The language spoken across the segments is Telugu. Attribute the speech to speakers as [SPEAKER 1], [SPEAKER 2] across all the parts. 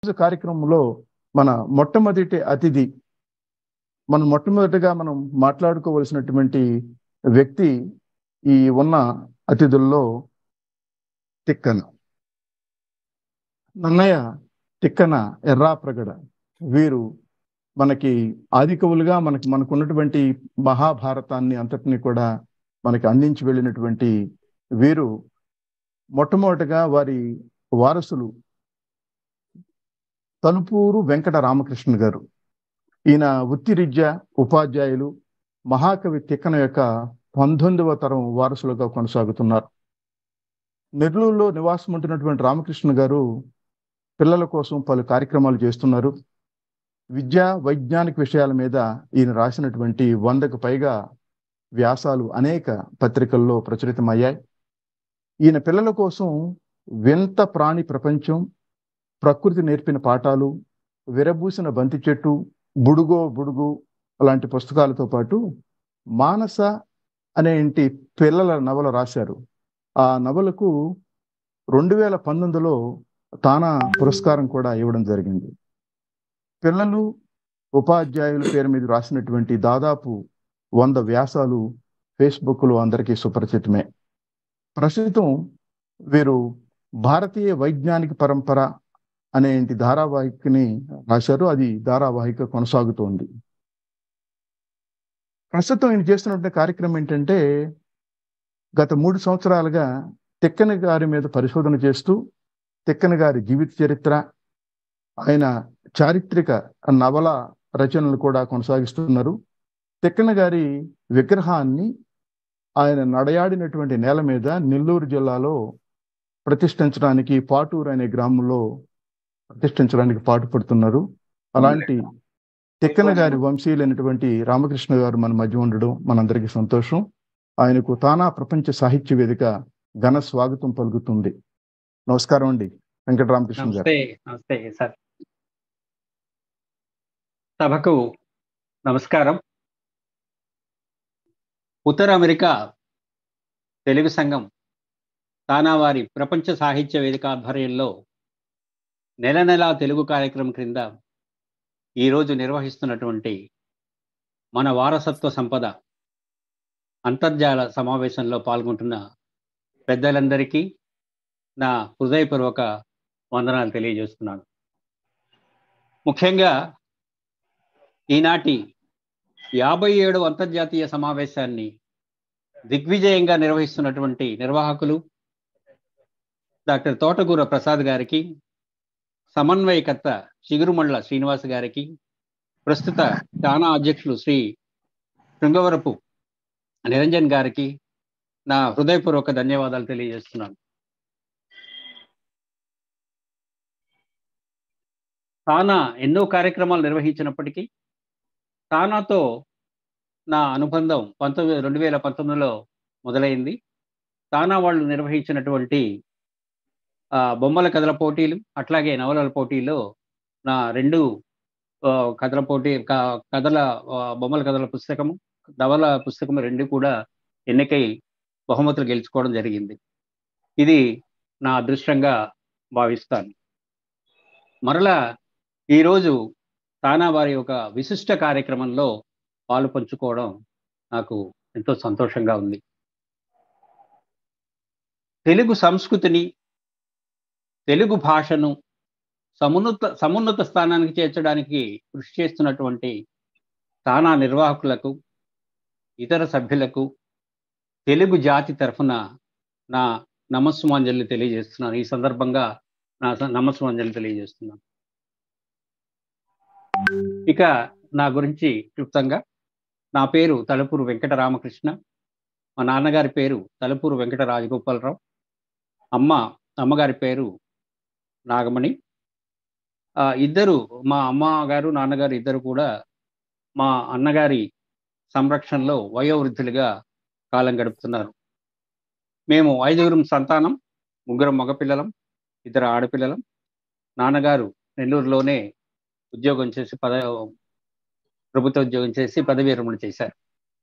[SPEAKER 1] రోజు కార్యక్రమంలో మన మొట్టమొదటి అతిథి మనం మొట్టమొదటిగా మనం మాట్లాడుకోవలసినటువంటి వ్యక్తి ఈ ఉన్న అతిథుల్లో తిక్కన నన్నయ్య తిక్కన ఎర్రాప్రగడ వీరు మనకి ఆదికవులుగా మనకి మనకున్నటువంటి మహాభారతాన్ని అంతటిని కూడా మనకి అందించి వెళ్ళినటువంటి వీరు మొట్టమొదటిగా వారి వారసులు తలుపూరు వెంకట రామకృష్ణ గారు ఈయన వృత్తిరీత్యా ఉపాధ్యాయులు మహాకవి తిక్కన యొక్క పంతొమ్మిదవ తరం వారసులుగా కొనసాగుతున్నారు నెల్లూరులో నివాసం ఉంటున్నటువంటి రామకృష్ణ గారు పిల్లల కోసం పలు కార్యక్రమాలు చేస్తున్నారు విద్యా వైజ్ఞానిక విషయాల మీద ఈయన రాసినటువంటి వందకు పైగా వ్యాసాలు అనేక పత్రికల్లో ప్రచురితమయ్యాయి ఈయన పిల్లల కోసం వింత ప్రాణి ప్రపంచం ప్రకృతి నేర్పిన పాఠాలు విరబూసిన బంతి చెట్టు బుడుగో బుడుగు అలాంటి పుస్తకాలతో పాటు మానస అనే ఇంటి పిల్లల నవల రాశారు ఆ నవలకు రెండు వేల పంతొమ్మిదిలో తానా పురస్కారం కూడా ఇవ్వడం జరిగింది పిల్లలు ఉపాధ్యాయుల పేరు మీద రాసినటువంటి దాదాపు వంద వ్యాసాలు ఫేస్బుక్లో అందరికీ సుపరిచితమే ప్రస్తుతం వీరు భారతీయ వైజ్ఞానిక పరంపర అనే ధారావాహికని రాశారు అది ధారావాహిక కొనసాగుతోంది ప్రస్తుతం ఈయన చేస్తున్నటువంటి కార్యక్రమం ఏంటంటే గత మూడు సంవత్సరాలుగా తిక్కన గారి మీద పరిశోధన చేస్తూ తిక్కన గారి జీవిత చరిత్ర ఆయన చారిత్రక నవల రచనలు కూడా కొనసాగిస్తున్నారు తిక్కన గారి విగ్రహాన్ని ఆయన నడయాడినటువంటి నేల మీద నెల్లూరు జిల్లాలో ప్రతిష్ఠించడానికి పాటూరు అనే గ్రామంలో ప్రతిష్ఠించడానికి పాటుపడుతున్నారు అలాంటి తిక్కన గారి వంశీయులైనటువంటి రామకృష్ణ గారు మన మధ్య ఉండడం మనందరికీ సంతోషం ఆయనకు తానా ప్రపంచ సాహిత్య వేదిక ఘన స్వాగతం పలుకుతుంది నమస్కారం అండి వెంకటరామకృష్ణ గారు
[SPEAKER 2] నమస్తే నమస్తే సార్ సభకు నమస్కారం ఉత్తర అమెరికా తెలుగు సంఘం తానావారి ప్రపంచ సాహిత్య వేదిక ఆధ్వర్యంలో నెల నెలా తెలుగు కార్యక్రమం క్రింద ఈరోజు నిర్వహిస్తున్నటువంటి మన వారసత్వ సంపద అంతర్జాల సమావేశంలో పాల్గొంటున్న పెద్దలందరికీ నా హృదయపూర్వక వందనాలు తెలియజేస్తున్నాను ముఖ్యంగా ఈనాటి యాభై ఏడు అంతర్జాతీయ సమావేశాన్ని దిగ్విజయంగా నిర్వహిస్తున్నటువంటి నిర్వాహకులు డాక్టర్ తోటకూర ప్రసాద్ గారికి సమన్వయకర్త చిగురుమండ్ల శ్రీనివాస్ గారికి ప్రస్తుత టానా అధ్యక్షులు శ్రీ శృంగవరపు నిరంజన్ గారికి నా హృదయపూర్వక ధన్యవాదాలు తెలియజేస్తున్నాను తానా ఎన్నో కార్యక్రమాలు నిర్వహించినప్పటికీ తానాతో నా అనుబంధం పంతొమ్మిది రెండు వేల పంతొమ్మిదిలో మొదలైంది తానా వాళ్ళు నిర్వహించినటువంటి బొమ్మల కథల పోటీలు అట్లాగే నవలల పోటీల్లో నా రెండు కథల పోటీ కథల బొమ్మల కథల పుస్తకము నవల పుస్తకము రెండు కూడా ఎన్నికై బహుమతులు గెలుచుకోవడం జరిగింది ఇది నా అదృష్టంగా భావిస్తాను మరలా ఈరోజు తానా వారి ఒక విశిష్ట కార్యక్రమంలో పాలు పంచుకోవడం నాకు ఎంతో సంతోషంగా ఉంది తెలుగు సంస్కృతిని తెలుగు భాషను సమున్నత సమున్నత స్థానానికి చేర్చడానికి కృషి చేస్తున్నటువంటి తానా నిర్వాహకులకు ఇతర సభ్యులకు తెలుగు జాతి తరఫున నా నమస్సుమాంజలి తెలియజేస్తున్నాను ఈ సందర్భంగా నా నమస్సుమాంజలి తెలియజేస్తున్నాను ఇక నా గురించి క్లుప్తంగా నా పేరు తలుపూరు వెంకట రామకృష్ణ మా నాన్నగారి పేరు తలుపూరు వెంకట రాజగోపాలరావు అమ్మ అమ్మగారి పేరు నాగమణి ఇద్దరు మా అమ్మగారు నాన్నగారు ఇద్దరు కూడా మా అన్నగారి సంరక్షణలో వయోవృద్ధులుగా కాలం గడుపుతున్నారు మేము ఐదుగురం సంతానం ముగ్గురం మగపిల్లలం ఇద్దరు ఆడపిల్లలం నాన్నగారు నెల్లూరులోనే ఉద్యోగం చేసి పద ప్రభుత్వ ఉద్యోగం చేసి పదవీ విరమణ చేశారు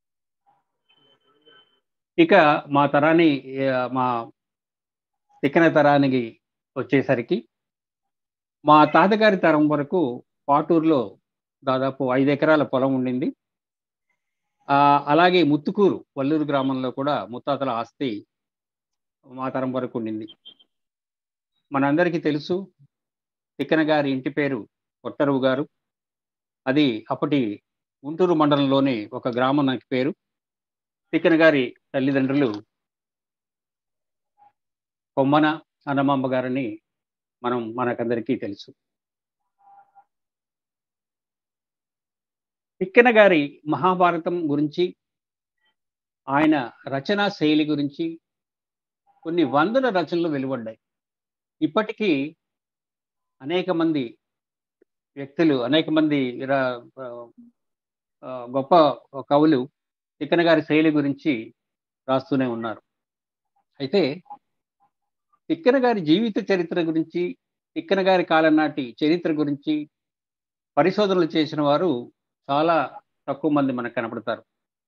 [SPEAKER 2] ఇక మా తరాన్ని మా తిక్కన తరానికి వచ్చేసరికి మా తాతగారి తరం వరకు పాటూరులో దాదాపు ఐదు ఎకరాల పొలం ఉండింది ఆ, అలాగే ముత్తుకూరు వల్లూరు గ్రామంలో కూడా ముత్తాతల ఆస్తి మా తరం వరకు ఉండింది మనందరికీ తెలుసు తిక్కన గారి ఇంటి పేరు కొట్టరువు గారు అది అప్పటి గుంటూరు మండలంలోని ఒక గ్రామం నాకు పేరు తిక్కన గారి తల్లిదండ్రులు కొమ్మన అన్నమాంబ గారని మనం మనకందరికీ తెలుసు తిక్కన గారి మహాభారతం గురించి ఆయన రచనా శైలి గురించి కొన్ని వందల రచనలు వెలువడ్డాయి ఇప్పటికీ అనేక మంది వ్యక్తులు అనేక మంది ర- ఆ, గొప్ప కవులు తిక్కన గారి శైలి గురించి రాస్తూనే ఉన్నారు అయితే తిక్కన గారి జీవిత చరిత్ర గురించి తిక్కన గారి కాలం నాటి చరిత్ర గురించి పరిశోధనలు చేసిన వారు చాలా తక్కువ మంది మనకు కనపడతారు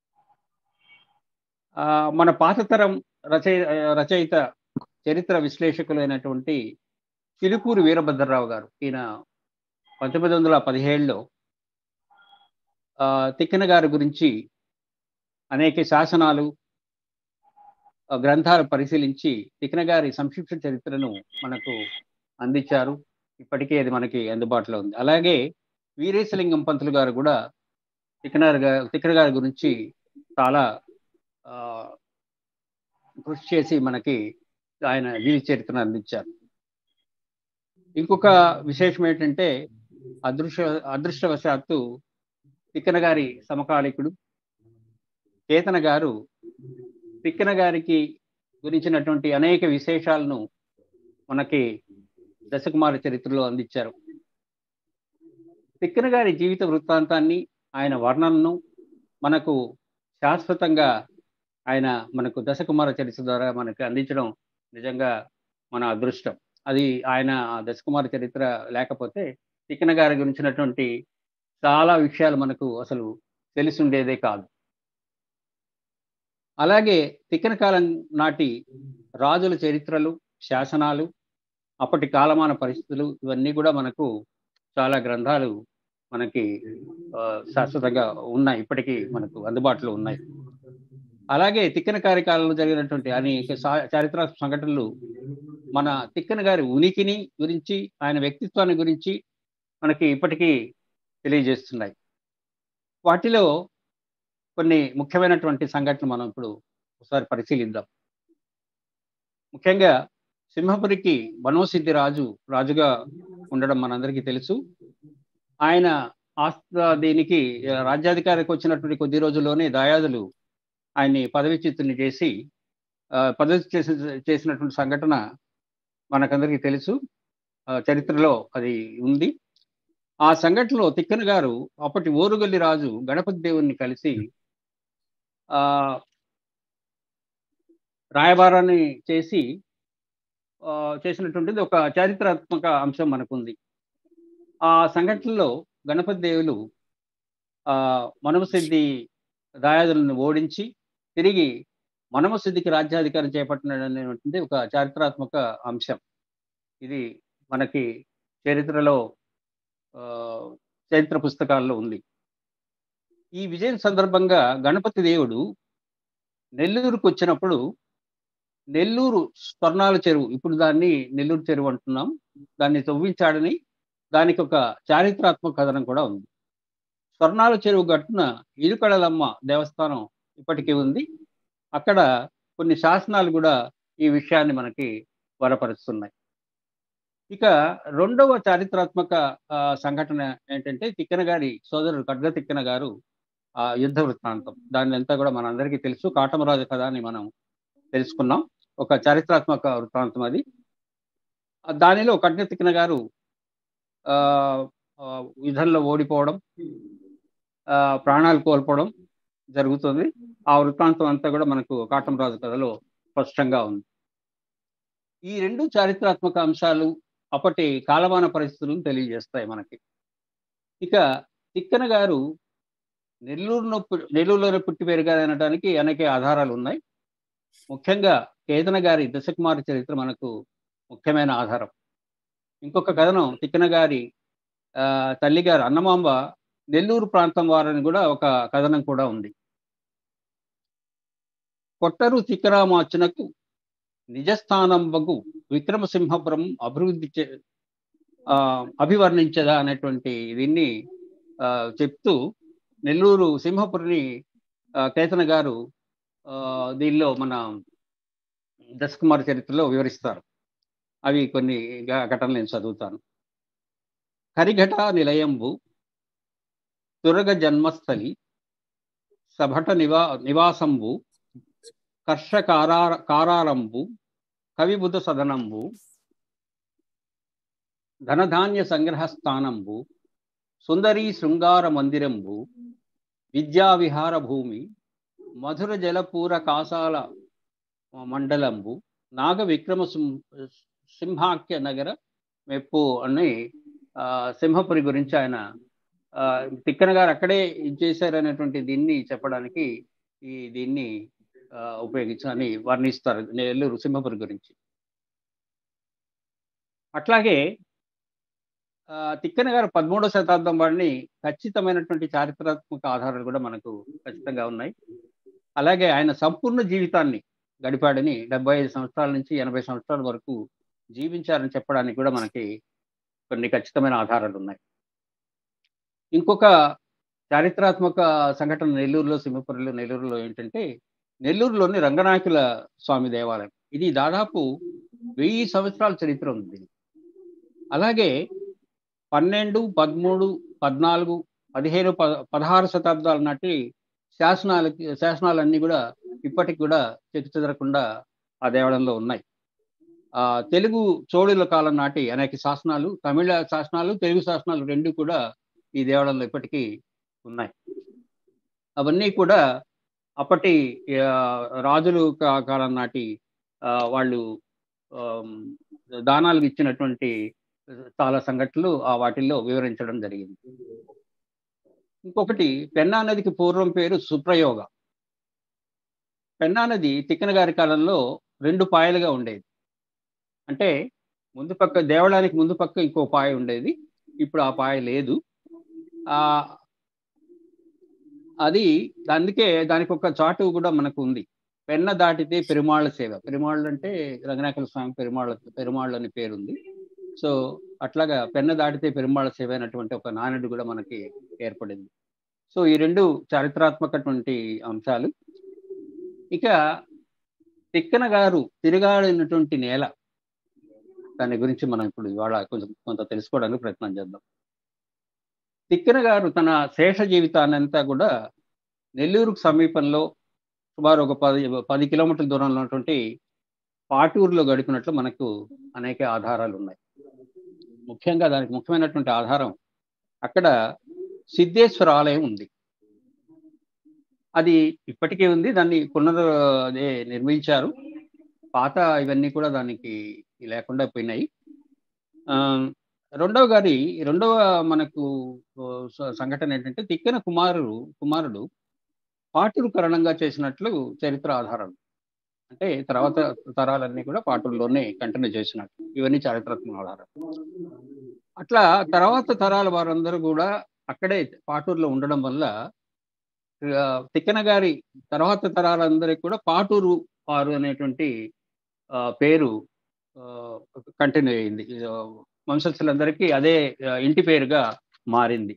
[SPEAKER 2] ఆ, మన పాతతరం రచయ రచయిత చరిత్ర విశ్లేషకులైనటువంటి చిలుకూరు వీరభద్రరావు గారు ఈయన పంతొమ్మిది వందల పదిహేడులో ఆ, తిక్కన గారి గురించి అనేక శాసనాలు ఆ, గ్రంథాలు పరిశీలించి తిక్కన గారి సంక్షిప్త చరిత్రను మనకు అందించారు ఇప్పటికే అది మనకి అందుబాటులో ఉంది అలాగే వీరేశలింగం పంతులు గారు కూడా తిక్కన గారి తిక్కన గారి గురించి చాలా ఆ, కృషి చేసి మనకి ఆయన జీవిత చరిత్రను అందించారు ఇంకొక విశేషం ఏంటంటే అదృశ్య అదృష్టవశాత్తు తిక్కన గారి సమకాలికుడు చేతన గారు తిక్కన గారికి గురించినటువంటి అనేక విశేషాలను మనకి దశకుమార చరిత్రలో అందించారు తిక్కన గారి జీవిత వృత్తాంతాన్ని ఆయన వర్ణనను మనకు శాశ్వతంగా ఆయన మనకు దశకుమార చరిత్ర ద్వారా మనకు అందించడం నిజంగా మన అదృష్టం అది ఆయన ఆ దశకుమార చరిత్ర లేకపోతే తిక్కన గారి గురించినటువంటి చాలా విషయాలు మనకు అసలు తెలిసి ఉండేదే కాదు అలాగే తిక్కన కాలం నాటి రాజుల చరిత్రలు శాసనాలు అప్పటి కాలమాన పరిస్థితులు ఇవన్నీ కూడా మనకు చాలా గ్రంథాలు మనకి ఆ, శాశ్వతంగా ఉన్నాయి ఇప్పటికీ మనకు అందుబాటులో ఉన్నాయి అలాగే తిక్కన కార్యకాలంలో జరిగినటువంటి అనేక సా- చారిత్రక సంఘటనలు మన తిక్కన గారి ఉనికిని గురించి ఆయన వ్యక్తిత్వాన్ని గురించి మనకి ఇప్పటికీ తెలియజేస్తున్నాయి వాటిలో కొన్ని ముఖ్యమైనటువంటి సంఘటనలు మనం ఇప్పుడు ఒకసారి పరిశీలిద్దాం ముఖ్యంగా సింహపురికి వనోసిద్ధి రాజు రాజుగా ఉండడం మనందరికీ తెలుసు ఆయన ఆస్త దీనికి రాజ్యాధికారికి వచ్చినటువంటి కొద్ది రోజుల్లోనే దాయాదులు ఆయన్ని పదవిచ్యుతుని చేసి ఆ, పదవి చేసి చేసినటువంటి సంఘటన మనకందరికీ తెలుసు ఆ, చరిత్రలో అది ఉంది ఆ సంఘటనలో తిక్కన గారు అప్పటి ఓరుగల్లి రాజు గణపతి దేవుణ్ణి కలిసి ఆ రాయబారాన్ని చేసి ఆ, చేసినటువంటిది ఒక చారిత్రాత్మక అంశం మనకుంది ఆ సంఘటనలో గణపతి దేవులు ఆ మనమసిద్ధి దాయాదులను ఓడించి తిరిగి మనమసిద్ధికి రాజ్యాధికారం చేపట్టినటువంటి ఒక చారిత్రాత్మక అంశం ఇది మనకి చరిత్రలో ఆ, చరిత్ర పుస్తకాల్లో ఉంది ఈ విజయం సందర్భంగా గణపతి దేవుడు నెల్లూరుకు వచ్చినప్పుడు నెల్లూరు స్వర్ణాల చెరువు ఇప్పుడు దాన్ని నెల్లూరు చెరువు అంటున్నాం దాన్ని తవ్వించాడని దానికి ఒక చారిత్రాత్మక కథనం కూడా ఉంది స్వర్ణాల చెరువు గట్టున ఇరుకడలమ్మ దేవస్థానం ఇప్పటికీ ఉంది అక్కడ కొన్ని శాసనాలు కూడా ఈ విషయాన్ని మనకి బలపరుస్తున్నాయి ఇక రెండవ చారిత్రాత్మక ఆ, సంఘటన ఏంటంటే తిక్కన గారి సోదరుడు ఖడ్గ తిక్కన గారు ఆ యుద్ధ వృత్తాంతం దాని అంతా కూడా మనందరికీ తెలుసు కాటమరాజు కథ అని మనం తెలుసుకున్నాం ఒక చారిత్రాత్మక వృత్తాంతం అది ఆ, దానిలో ఖడ్గ తిక్కన గారు ఆ ఆ, యుద్ధంలో ఓడిపోవడం ఆ, ప్రాణాలు కోల్పోవడం జరుగుతుంది ఆ వృత్తాంతం అంతా కూడా మనకు కాటమరాజు కథలో స్పష్టంగా ఉంది ఈ రెండు చారిత్రాత్మక అంశాలు అప్పటి కాలమాన పరిస్థితులను తెలియజేస్తాయి మనకి ఇక తిక్కన గారు నెల్లూరులో పు- నెల్లూరులోనే పుట్టి పెరిగారు అనడానికి అనేక ఆధారాలు ఉన్నాయి ముఖ్యంగా కేతన గారి దశకుమారి చరిత్ర మనకు ముఖ్యమైన ఆధారం ఇంకొక కథనం తిక్కన గారి ఆ, తల్లి గారు అన్నమాంబ నెల్లూరు ప్రాంతం వారని కూడా ఒక కథనం కూడా ఉంది కొట్టరు తిక్కరామార్చునకు నిజస్థానంబగు విక్రమసింహపురం అభివృద్ధి చే ఆ, అభివర్ణించదా అనేటువంటి దీన్ని ఆ, చెప్తూ నెల్లూరు సింహపురిని ఆ, కేతన గారు ఆ, దీనిలో మన దశకుమార్ చరిత్రలో వివరిస్తారు అవి కొన్ని ఘ- ఘటనలు నేను చదువుతాను కరిఘట నిలయంబు తురగ జన్మస్థలి సభట నివా నివాసంబు కర్ష కారార కారారంబు కవిబుధ సదనంబు ధనధాన్య సంగ్రహ స్థానంబు సుందరీ శృంగార మందిరంబు విద్యా విహార భూమి మధుర జలపూర కాసాల మండలంబు నాగ విక్రమ సింహ సింహాఖ్య నగర మెప్పు అని ఆ, సింహపురి గురించి ఆయన ఆ, తిక్కన గారు అక్కడే ఇది చేశారనేటువంటి దీన్ని చెప్పడానికి ఈ దీన్ని ఆ, ఉపయోగించని వర్ణిస్తారు నెల్లూరు సింహపురి గురించి అట్లాగే ఆ, తిక్కన గారు పదమూడవ శతాబ్దం వాడిని ఖచ్చితమైనటువంటి చారిత్రాత్మక ఆధారాలు కూడా మనకు ఖచ్చితంగా ఉన్నాయి అలాగే ఆయన సంపూర్ణ జీవితాన్ని గడిపాడని డెబ్బై ఐదు సంవత్సరాల నుంచి ఎనభై సంవత్సరాల వరకు జీవించారని చెప్పడానికి కూడా మనకి కొన్ని ఖచ్చితమైన ఆధారాలు ఉన్నాయి ఇంకొక చారిత్రాత్మక సంఘటన నెల్లూరులో సింహపురిలో నెల్లూరులో ఏంటంటే నెల్లూరులోని రంగనాయకుల స్వామి దేవాలయం ఇది దాదాపు వెయ్యి సంవత్సరాల చరిత్ర ఉంది దీనికి. అలాగే పన్నెండు పదమూడు పద్నాలుగు పదిహేను ప పదహారు శతాబ్దాల నాటి శాసనాలకి శాసనాలన్నీ కూడా ఇప్పటికి కూడా చెక్కు చెదరకుండా ఆ దేవాలయంలో ఉన్నాయి ఆ తెలుగు చోళుల కాలం నాటి అనేక శాసనాలు తమిళ శాసనాలు తెలుగు శాసనాలు రెండు కూడా ఈ దేవాలయంలో ఇప్పటికీ ఉన్నాయి అవన్నీ కూడా అప్పటి ఆ, రాజులు కా- కాలం నాటి ఆ, వాళ్ళు ఆమ్, దానాలకు ఇచ్చినటువంటి చాలా సంఘటనలు ఆ వాటిల్లో వివరించడం జరిగింది ఇంకొకటి పెన్నా నదికి పూర్వం పేరు సుప్రయోగ పెన్నా నది తిక్కన గారి కాలంలో రెండు పాయలుగా ఉండేది అంటే ముందు పక్క దేవాలయానికి ముందు పక్క ఇంకో పాయ ఉండేది ఇప్పుడు ఆ పాయ లేదు ఆ అది అందుకే దానికి ఒక చాటు కూడా మనకు ఉంది పెన్న దాటితే పెరుమాళ్ళ సేవ పెరుమాళ్ళు అంటే రంగనాయకుల స్వామి పెరుమాళ్ళ పెరుమాళ్ళు అని పేరుంది సో అట్లాగా పెన్న దాటితే పెరుమాళ్ళ సేవ అయినటువంటి ఒక నానుడు కూడా మనకి ఏర్పడింది సో ఈ రెండు చారిత్రాత్మకటువంటి అంశాలు ఇక తిక్కన గారు తిరగాడినటువంటి నేల దాని గురించి మనం ఇప్పుడు ఇవాళ కొంచెం కొంత తెలుసుకోవడానికి ప్రయత్నం చేద్దాం తిక్కన గారు తన శేష జీవితాన్ని అంతా కూడా నెల్లూరుకు సమీపంలో సుమారు ఒక పది పది కిలోమీటర్ల దూరంలో ఉన్నటువంటి పాటూరులో గడిపినట్లు మనకు అనేక ఆధారాలు ఉన్నాయి ముఖ్యంగా దానికి ముఖ్యమైనటువంటి ఆధారం అక్కడ సిద్ధేశ్వర ఆలయం ఉంది అది ఇప్పటికే ఉంది దాన్ని పునర్ అదే నిర్మించారు పాత ఇవన్నీ కూడా దానికి లేకుండా పోయినాయి ఆ, రెండవ గారి రెండవ మనకు ఓ, స- సంఘటన ఏంటంటే తిక్కన కుమారుడు కుమారుడు పాటూరు కరణంగా చేసినట్లు చరిత్ర ఆధారం అంటే తర్వాత తరాలన్నీ కూడా పాటూరులోనే కంటిన్యూ చేసినట్లు ఇవన్నీ చారిత్రాత్మక ఆధారం అట్లా తర్వాత తరాల వారందరూ కూడా అక్కడే పాటూరులో ఉండడం వల్ల ఆ, తిక్కన గారి తర్వాత తరాలందరికీ కూడా పాటూరు వారు అనేటువంటి ఆ, పేరు కంటిన్యూ అయింది ఆ, వంశస్థులందరికీ అదే ఆ, ఇంటి పేరుగా మారింది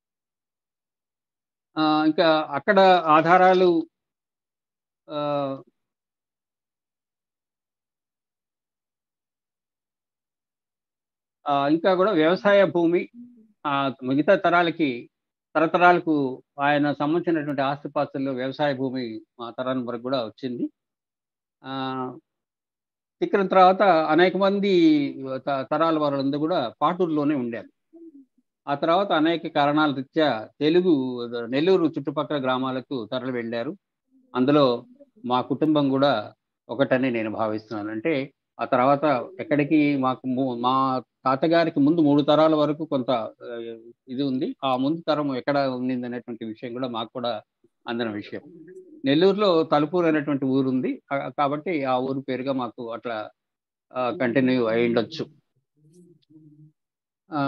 [SPEAKER 2] ఆ, ఇంకా అక్కడ ఆధారాలు ఆ, ఆ, ఇంకా కూడా వ్యవసాయ భూమి ఆ, మిగతా తరాలకి తరతరాలకు ఆయన సంబంధించినటువంటి ఆస్తిపాస్తుల్లో వ్యవసాయ భూమి మా తరాల వరకు కూడా వచ్చింది ఆ తిక్కిన తర్వాత అనేక మంది త- తరాల వారందరూ కూడా పాటూరులోనే ఉండారు ఆ తర్వాత అనేక కారణాల రీత్యా తెలుగు నెల్లూరు చుట్టుపక్కల గ్రామాలకు తరలి వెళ్ళారు అందులో మా కుటుంబం కూడా ఒకటని నేను భావిస్తున్నాను అంటే ఆ తర్వాత ఎక్కడికి మాకు ము- మా తాతగారికి ముందు మూడు తరాల వరకు కొంత ఆ, ఇది ఉంది ఆ ముందు తరం ఎక్కడ ఉంది అనేటువంటి విషయం కూడా మాకు కూడా అందిన విషయం నెల్లూరులో తలుపూరు అనేటువంటి ఊరు ఉంది కా- కాబట్టి ఆ ఊరు పేరుగా మాకు అట్లా కంటిన్యూ అయి ఉండొచ్చు ఆ,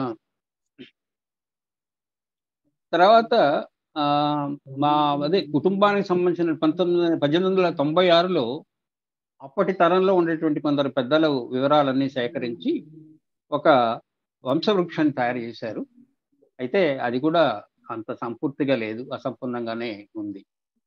[SPEAKER 2] తర్వాత ఆ, మా అదే కుటుంబానికి సంబంధించిన పంతొమ్మిది పద్దెనిమిది వందల తొంభై ఆరులో అప్పటి తరంలో ఉండేటువంటి కొందరు పెద్దల వివరాలన్నీ సేకరించి ఒక వంశవృక్షాన్ని తయారు చేశారు అయితే అది కూడా అంత సంపూర్తిగా లేదు అసంపూర్ణంగానే ఉంది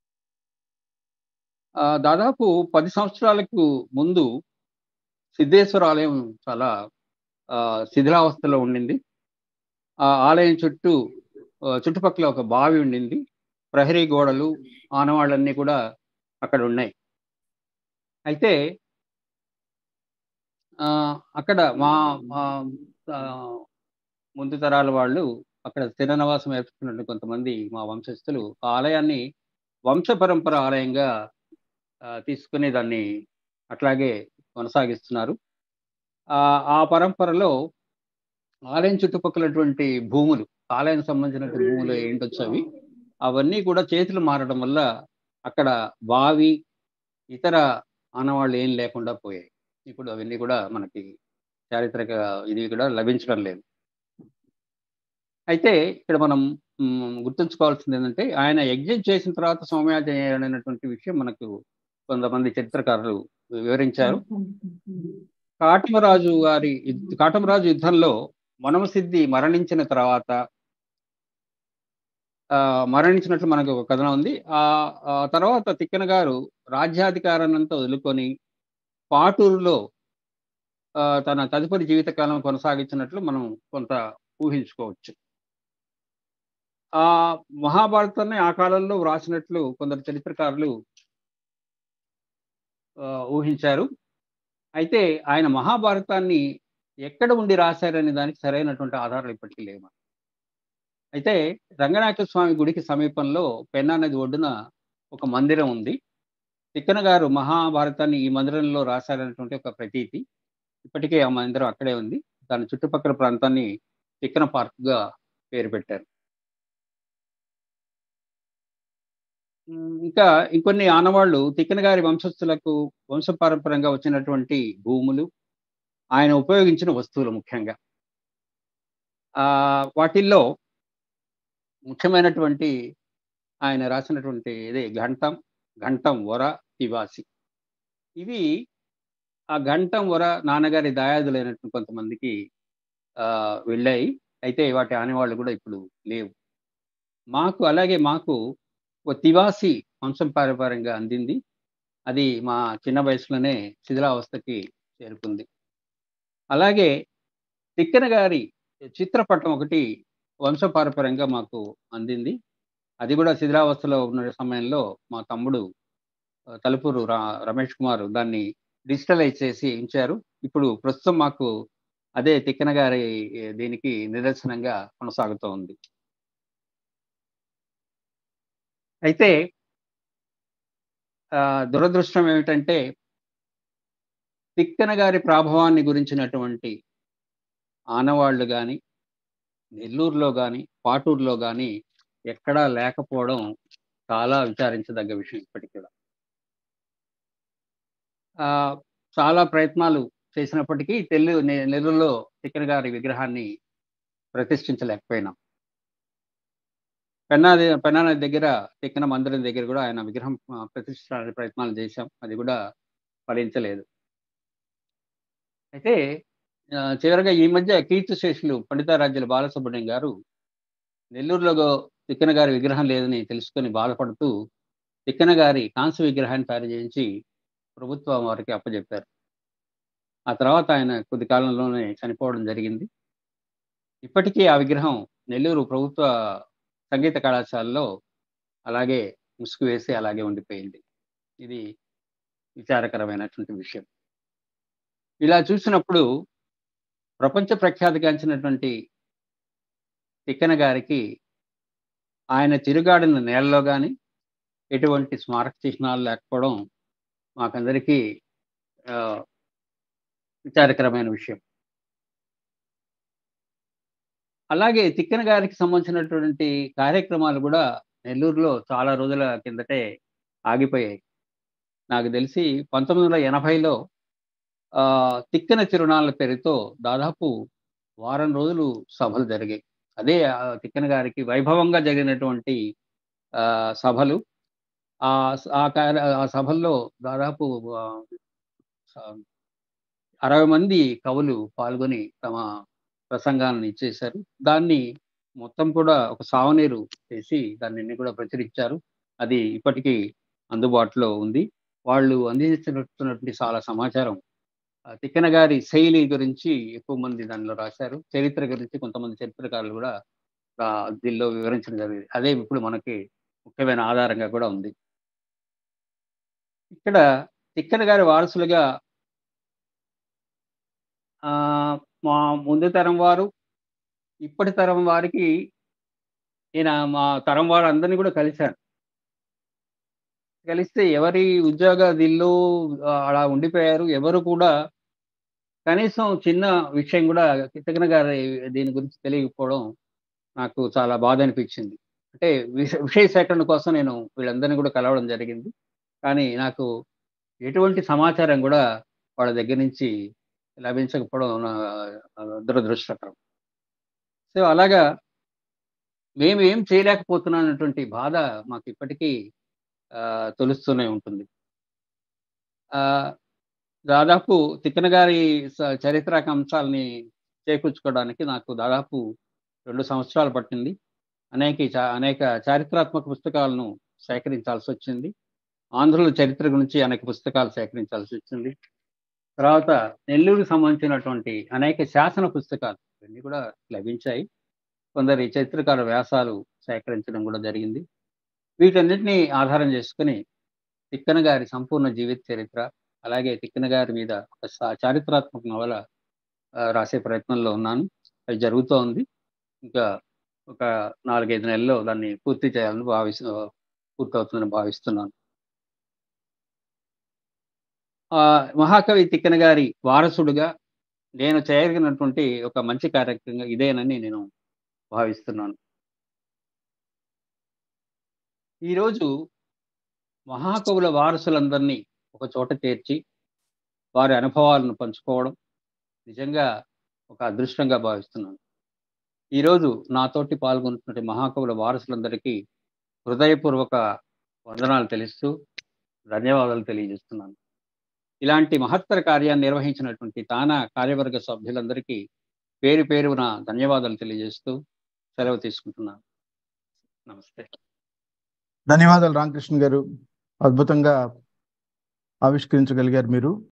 [SPEAKER 2] ఆ, దాదాపు పది సంవత్సరాలకు ముందు సిద్ధేశ్వర ఆలయం చాలా ఆ, శిథిలావస్థలో ఉండింది ఆ ఆలయం చుట్టూ ఆ, చుట్టుపక్కల ఒక బావి ఉండింది ప్రహరీ గోడలు ఆనవాళ్ళన్నీ కూడా అక్కడ ఉన్నాయి అయితే ఆ, అక్కడ మా మా, ఆ, ముందు తరాల వాళ్ళు అక్కడ స్థిర నివాసం ఏర్పడుతున్నట్టు కొంతమంది మా వంశస్థులు ఆ ఆలయాన్ని వంశ పరంపర ఆలయంగా ఆ, తీసుకుని దాన్ని అట్లాగే కొనసాగిస్తున్నారు ఆ ఆ పరంపరలో ఆలయం చుట్టుపక్కలటువంటి భూములు ఆలయం సంబంధించిన భూములు ఏంటొచ్చు అవి అవన్నీ కూడా చేతులు మారడం వల్ల అక్కడ బావి ఇతర ఆనవాళ్ళు ఏం లేకుండా పోయాయి ఇప్పుడు అవన్నీ కూడా మనకి చారిత్రక ఇది కూడా లభించడం లేదు అయితే ఇక్కడ మనం మ్, గుర్తుంచుకోవాల్సింది ఏంటంటే ఆయన యజ్ఞం చేసిన తర్వాత సౌమ్యాజయం అనేటువంటి విషయం మనకు కొంతమంది చరిత్రకారులు వివరించారు కాటమరాజు గారి యుద్ధ- కాటమరాజు యుద్ధంలో మనమసిద్ధి మరణించిన తర్వాత ఆ, మరణించినట్లు మనకు ఒక కథనం ఉంది ఆ ఆ తర్వాత తిక్కన గారు రాజ్యాధికారాన్నంతా వదులుకొని పాటూరులో ఆ, తన తదుపరి జీవితకాలం కొనసాగించినట్లు మనం కొంత ఊహించుకోవచ్చు ఆ మహాభారతాన్ని ఆ కాలంలో వ్రాసినట్లు కొందరు చరిత్రకారులు ఆ, ఊహించారు అయితే ఆయన మహాభారతాన్ని ఎక్కడ ఉండి రాశారనే దానికి సరైనటువంటి ఆధారాలు ఇప్పటికీ లేవు అయితే రంగనాథ స్వామి గుడికి సమీపంలో పెన్నా నది ఒడ్డున ఒక మందిరం ఉంది తిక్కన గారు మహాభారతాన్ని ఈ మందిరంలో రాశారనేటువంటి ఒక ప్రతీతి ఇప్పటికే ఆ మందిరం అక్కడే ఉంది దాని చుట్టుపక్కల ప్రాంతాన్ని తిక్కన పార్క్ గా పేరు పెట్టారు ఉమ్, ఇంకా ఇంకొన్ని ఆనవాళ్లు తిక్కన గారి వంశస్థులకు వంశపారంపరంగా వచ్చినటువంటి భూములు ఆయన ఉపయోగించిన వస్తువులు ముఖ్యంగా ఆ వాటిల్లో ముఖ్యమైనటువంటి ఆయన రాసినటువంటి ఇదే ఘంటం ఘంటం వర తివాసి ఇవి ఆ ఘంటం వర నాన్నగారి దాయాదులైనటువంటి కొంతమందికి ఆ వెళ్ళాయి అయితే వాటి ఆనేవాళ్ళు కూడా ఇప్పుడు లేవు మాకు అలాగే మాకు ఒక తివాసి వంశం పారపర్యంగా అందింది అది మా చిన్న వయసులోనే శిథిలావస్థకి చేరుకుంది అలాగే తిక్కన గారి చిత్రపటం ఒకటి వంశపారపర్యంగా మాకు అందింది అది కూడా శిథిలావస్థలో ఉన్న సమయంలో మా తమ్ముడు ఆ, తలుపూరు రా రమేష్ కుమార్ దాన్ని డిజిటలైజ్ చేసి ఉంచారు ఇప్పుడు ప్రస్తుతం మాకు అదే తిక్కన గారి ఏ, దీనికి నిదర్శనంగా కొనసాగుతూ ఉంది అయితే ఆ, దురదృష్టం ఏమిటంటే తిక్కన గారి ప్రభావాన్ని గురించినటువంటి ఆనవాళ్లు కానీ నెల్లూరులో కానీ పాటూరులో కానీ ఎక్కడా లేకపోవడం చాలా విచారించదగ్గ విషయం ఇప్పటికి కూడా ఆ, చాలా ప్రయత్నాలు చేసినప్పటికీ తెల్లు నె- నెల్లూరులో తిక్కన గారి విగ్రహాన్ని ప్రతిష్ఠించలేకపోయినాం పెన్నా ది- పెన్నా నది దగ్గర తిక్కన మందిరం దగ్గర కూడా ఆయన విగ్రహం ఆ, ప్రతిష్ఠించడానికి ప్రయత్నాలు చేశాం అది కూడా ఫలించలేదు అయితే ఆ, చివరగా ఈ మధ్య కీర్తిశేషులు పండితారాజ్యుల బాలసుబ్రహ్మణ్యం గారు నెల్లూరులో తిక్కన గారి విగ్రహం లేదని తెలుసుకొని బాధపడుతూ తిక్కన గారి కాంస్య విగ్రహాన్ని తయారు చేయించి ప్రభుత్వం వారికి అప్పచెప్పారు ఆ తర్వాత ఆయన కొద్ది కాలంలోనే చనిపోవడం జరిగింది ఇప్పటికీ ఆ విగ్రహం నెల్లూరు ప్రభుత్వ సంగీత కళాశాలలో అలాగే ముసుగు వేసి అలాగే ఉండిపోయింది ఇది విచారకరమైనటువంటి విషయం ఇలా చూసినప్పుడు ప్రపంచ ప్రఖ్యాతిగాంచినటువంటి తిక్కన గారికి ఆయన తిరుగాడిన నేలలో కానీ ఎటువంటి స్మారక చిహ్నాలు లేకపోవడం మాకందరికీ ఆ, విచారకరమైన విషయం అలాగే తిక్కన గారికి సంబంధించినటువంటి కార్యక్రమాలు కూడా నెల్లూరులో చాలా రోజుల కిందటే ఆగిపోయాయి నాకు తెలిసి పంతొమ్మిది వందల ఎనభైలో ఆ, తిక్కన తిరునాళ్ళ పేరుతో దాదాపు వారం రోజులు సభలు జరిగాయి అదే ఆ తిక్కన గారికి వైభవంగా జరిగినటువంటి ఆ సభలు ఆ స- ఆ కార్య- ఆ సభల్లో దాదాపు ఆ, స- అరవై మంది కవులు పాల్గొని తమ ప్రసంగాలను ఇచ్చేశారు దాన్ని మొత్తం కూడా ఒక సావనీరు చేసి దాన్ని కూడా ప్రచురించారు అది ఇప్పటికీ అందుబాటులో ఉంది వాళ్ళు అందించినటువంటి చాలా సమాచారం ఆ, తిక్కన గారి శైలి గురించి ఎక్కువ మంది దానిలో రాశారు చరిత్ర గురించి కొంతమంది చరిత్రకారులు కూడా ఆ, దీనిలో వివరించడం జరిగింది అదే ఇప్పుడు మనకి ముఖ్యమైన ఆధారంగా కూడా ఉంది ఇక్కడ తిక్కన గారి వారసులుగా ఆ, మా ముందు తరం వారు ఇప్పటి తరం వారికి ఈయన మా తరం వారందరినీ కూడా కలిశాను కలిస్తే ఎవరి ఉద్యోగ దిల్లు అలా ఉండిపోయారు ఎవరు కూడా కనీసం చిన్న విషయం కూడా తిక్కన గారి దీని గురించి తెలియకపోవడం నాకు చాలా బాధ అనిపించింది అంటే విష విషయ సేకరణ కోసం నేను వీళ్ళందరినీ కూడా కలవడం జరిగింది కానీ నాకు ఎటువంటి సమాచారం కూడా వాళ్ళ దగ్గర నుంచి లభించకపోవడం నా దురదృష్టకరం సో అలాగా మేము ఏం చేయలేకపోతున్నాం అన్నటువంటి బాధ మాకు ఇప్పటికీ ఆ, తెలుస్తూనే ఉంటుంది ఆ, దాదాపు తిక్కన గారి స- చారిత్రక అంశాలని చేకూర్చుకోవడానికి నాకు దాదాపు రెండు సంవత్సరాలు పట్టింది అనేక చా- అనేక చారిత్రాత్మక పుస్తకాలను సేకరించాల్సి వచ్చింది ఆంధ్రుల చరిత్ర గురించి అనేక పుస్తకాలు సేకరించాల్సి వచ్చింది తర్వాత నెల్లూరుకు సంబంధించినటువంటి అనేక శాసన పుస్తకాలు ఇవన్నీ కూడా లభించాయి కొందరి చరిత్రకార వ్యాసాలు సేకరించడం కూడా జరిగింది వీటన్నిటిని ఆధారం చేసుకుని తిక్కన గారి సంపూర్ణ జీవిత చరిత్ర అలాగే తిక్కన గారి మీద ఒక సా- చారిత్రాత్మక నవల ఆ, రాసే ప్రయత్నంలో ఉన్నాను అది జరుగుతూ ఉంది ఇంకా ఒక నాలుగైదు నెలల్లో దాన్ని పూర్తి చేయాలని భావిస్తూ పూర్తవుతుందని భావిస్తున్నాను ఆ మహాకవి తిక్కన గారి వారసుడుగా నేను చేయగలిగినటువంటి ఒక మంచి కార్యక్రమం ఇదేనని నేను భావిస్తున్నాను ఈరోజు మహాకవుల వారసులందరినీ ఒక చోట చేర్చి వారి అనుభవాలను పంచుకోవడం నిజంగా ఒక అదృష్టంగా భావిస్తున్నాను ఈరోజు నాతోటి పాల్గొంటున్న మహాకవుల వారసులందరికీ హృదయపూర్వక వందనాలు తెలుస్తూ ధన్యవాదాలు తెలియజేస్తున్నాను ఇలాంటి మహత్తర కార్యాన్ని నిర్వహించినటువంటి తానా కార్యవర్గ సభ్యులందరికీ పేరు పేరున ధన్యవాదాలు తెలియజేస్తూ సెలవు తీసుకుంటున్నాను నమస్తే
[SPEAKER 1] ధన్యవాదాలు రామకృష్ణ గారు అద్భుతంగా ఆవిష్కరించగలిగారు మీరు